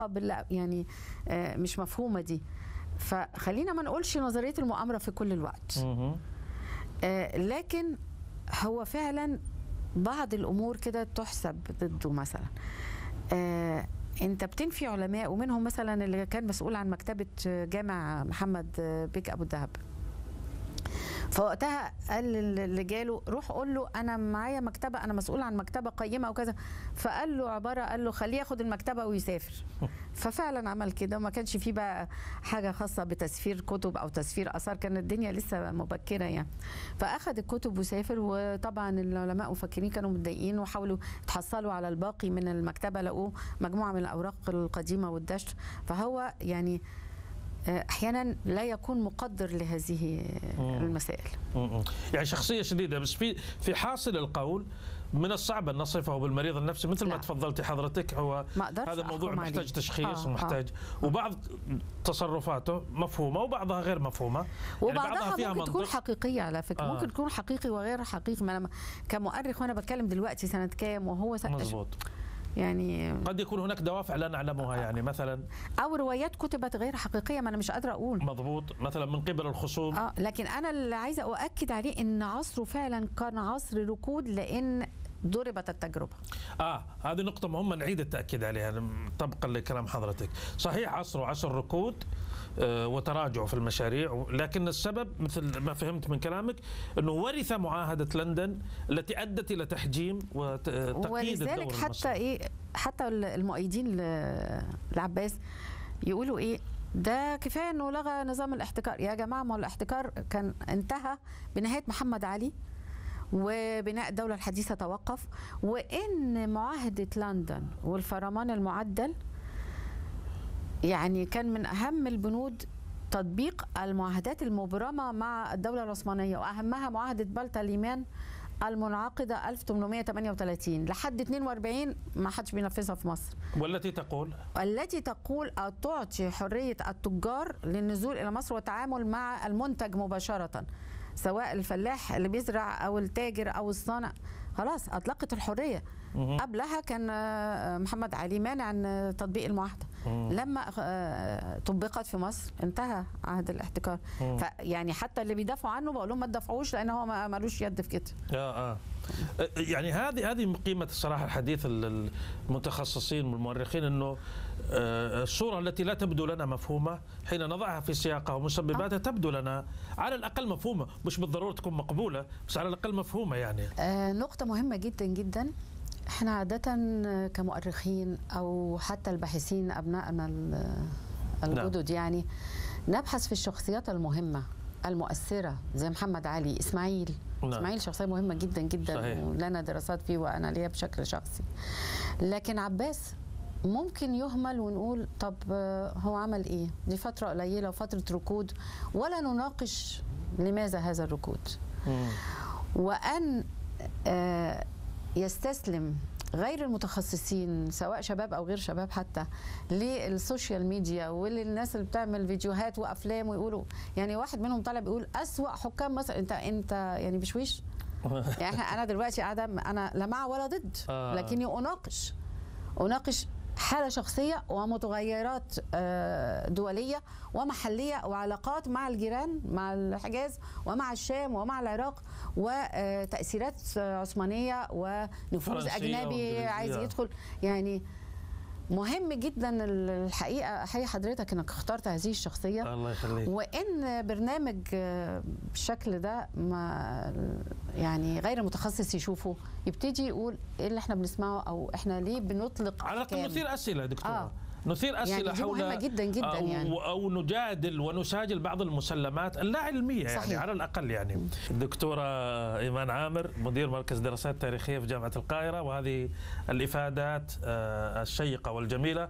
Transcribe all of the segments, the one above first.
بال- يعني آه، مش مفهومه دي فخلينا ما نقولش نظريه المؤامره في كل الوقت مهم. آه، لكن هو فعلا بعض الامور كده تحسب ضده مثلا آه، انت بتنفي علماء ومنهم مثلا اللي كان مسؤول عن مكتبه جامع محمد بيك ابو الدهب فوقتها قال اللي جاله روح قول له انا معايا مكتبه انا مسؤول عن مكتبه قيمه وكذا فقال له عباره قال له خليه ياخد المكتبه ويسافر ففعلا عمل كده وما كانش فيه بقى حاجه خاصه بتسفير كتب او تسفير اثار كانت الدنيا لسه مبكره يعني فاخد الكتب وسافر وطبعا العلماء مفكرين كانوا متضايقين وحاولوا يتحصلوا على الباقي من المكتبه لقوه مجموعه من الاوراق القديمه والدشر فهو يعني آه، احيانا لا يكون مقدر لهذه المسائل مم. يعني شخصية شديدة بس في في حاصل القول من الصعب ان نصفه بالمريض النفسي مثل ما لا. تفضلتي حضرتك هو ما أقدرش هذا موضوع أحكم محتاج عليه. تشخيص آه، ومحتاج وبعض تصرفاته مفهومه وبعضها غير مفهومه وبعضها فيها ممكن تكون منطق. حقيقية على فكرة آه. آه. ممكن تكون حقيقي وغير حقيقي ما أنا كمؤرخ وأنا بتكلم دلوقتي سنة كام وهو سنة مضبوط يعني قد يكون هناك دوافع لا نعلمها يعني مثلا أو روايات كتبت غير حقيقية ما أنا مش قادرة أقول مضبوط مثلا من قبل الخصوم اه لكن انا اللي عايزه اؤكد عليه ان عصره فعلا كان عصر ركود لان ضربت التجربه اه هذه نقطة مهمة نعيد التأكيد عليها طبقا لكلام حضرتك صحيح عصره عصر ركود آه، وتراجع في المشاريع لكن السبب مثل ما فهمت من كلامك انه ورث معاهده لندن التي ادت الى تحجيم وتقييد الدور ولذلك حتى المصري. ايه حتى المؤيدين ل- لعباس يقولوا ايه ده كفايه انه لغى نظام الاحتكار يا جماعه ما هو الاحتكار كان انتهى بنهايه محمد علي وبناء الدوله الحديثه توقف وان معاهده لندن والفرمان المعدل يعني كان من اهم البنود تطبيق المعاهدات المبرمه مع الدوله العثمانيه واهمها معاهده بلتا ليمان المنعقده 1838 لحد 42 ما حدش بينفذها في مصر والتي تقول التي تقول أو تعطي حرية التجار للنزول إلى مصر والتعامل مع المنتج مباشرة سواء الفلاح اللي بيزرع أو التاجر أو الصانع خلاص أطلقت الحرية مهم. قبلها كان آه، محمد علي مانع عن آه، تطبيق المعاهدة مم. لما آه، طبقت في مصر انتهى عهد الاحتكار مم. فيعني حتى اللي بيدافعوا عنه بقول لهم ما تدافعوش لان هو ما- ملوش يد في كده آه آه. يعني هذه هذه قيمة الصراحة الحديث ال- المتخصصين والمؤرخين انه آه، الصورة التي لا تبدو لنا مفهومة حين نضعها في سياقها ومسبباتها تبدو لنا على الأقل مفهومة مش بالضرورة تكون مقبولة بس على الأقل مفهومة يعني آه، نقطة مهمة جدا جدا احنا عادة آه، كمؤرخين او حتى الباحثين ابنائنا ال- الجدد يعني نبحث في الشخصيات المهمة المؤثرة زي محمد علي اسماعيل نعم. اسماعيل شخصية مهمة جدا جدا صحيح. ولنا دراسات فيه وانا ليا بشكل شخصي لكن عباس ممكن يهمل ونقول طب آه، هو عمل ايه دي فترة قليلة وفترة ركود ولا نناقش لماذا هذا الركود مم. وان آه، يستسلم غير المتخصصين سواء شباب او غير شباب حتى للسوشيال ميديا وللناس اللي بتعمل فيديوهات وافلام ويقولوا يعني واحد منهم طالع بيقول اسوا حكام مصر انت انت يعني بشويش يعني إحنا- انا دلوقتي قاعده انا لا مع ولا ضد آه. لكني اناقش اناقش حاله شخصيه ومتغيرات آه، دوليه ومحليه وعلاقات مع الجيران مع الحجاز ومع الشام ومع العراق وتاثيرات عثمانيه ونفوذ فرنسية اجنبي وإنجليزية. عايز يدخل يعني مهم جدا الحقيقه احيي حضرتك انك اخترت هذه الشخصيه الله يخليك وان برنامج آه، بالشكل ده ما يعني غير متخصص يشوفه يبتدي يقول ايه اللي احنا بنسمعه او احنا ليه بنطلق على الأقل أحكام؟ نثير أسئلة دكتورة آه. نثير أسئلة يعني دي حول مهمة جدا جدا أو, يعني. أو نجادل ونساجل بعض المسلمات اللا علمية يعني صحيح. على الأقل يعني الدكتورة إيمان عامر مدير مركز دراسات تاريخية في جامعة القاهرة وهذه الإفادات آه، الشيقة والجميلة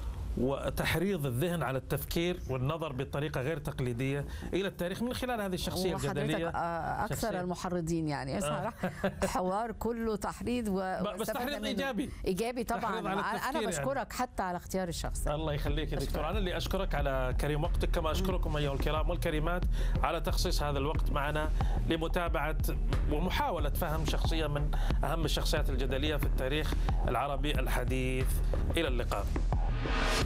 وتحريض الذهن على التفكير والنظر بطريقة غير تقليدية إلى التاريخ من خلال هذه الشخصية وحضرتك الجدلية آه، اكثر شخصية. المحرضين يعني صراحه حوار كله تحريض و بس واستفدنا تحريض منه. إيجابي. ايجابي طبعا تحريض على انا التفكير بشكرك حتى على اختيار الشخص الله يخليك يا دكتور أشكرك. انا اللي اشكرك على كريم وقتك كما اشكركم ايها الكرام والكريمات على تخصيص هذا الوقت معنا لمتابعه ومحاوله فهم شخصيه من اهم الشخصيات الجدليه في التاريخ العربي الحديث الى اللقاء